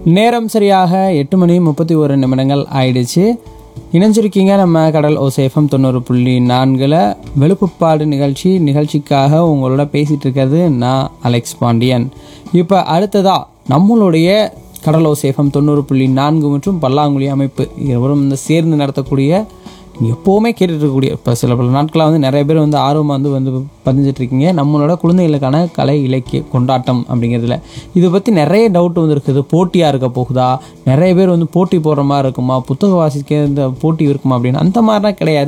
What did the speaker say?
நேரம் சரியாக எட்டு மணி முப்பத்தி ஒரு நிமிடங்கள் ஆயிடுச்சு இணைஞ்சிருக்கீங்க நம்ம கடல் ஓசேஃபம் தொண்ணூறு புள்ளி நான்கில் வெளுப்புப்பாடு நிகழ்ச்சி நிகழ்ச்சிக்காக உங்களோட பேசிகிட்டு இருக்கிறது நான் அலெக்ஸ் பாண்டியன் இப்போ அடுத்ததா நம்மளுடைய கடல் ஓசேஃபம் தொண்ணூறு புள்ளி நான்கு மற்றும் பல்லாங்குழி அமைப்பு இருவரும் இந்த சேர்ந்து நடத்தக்கூடிய எப்போவுமே கேட்டுட்டு இருக்கக்கூடிய இப்போ சில பல நாட்களாக வந்து நிறைய பேர் வந்து ஆர்வமாக வந்து வந்து பதிஞ்சிட்டு இருக்கீங்க நம்மளோட குழந்தைகளுக்கான கலை இலக்கிய கொண்டாட்டம் அப்படிங்கிறதுல இதை பற்றி நிறைய டவுட் வந்து இருக்குது போட்டியாக இருக்க போகுதா நிறைய பேர் வந்து போட்டி போடுற மாதிரி இருக்குமா புத்தக வாசிக்க இந்த போட்டி இருக்குமா அப்படின்னு அந்த மாதிரிலாம் கிடையாது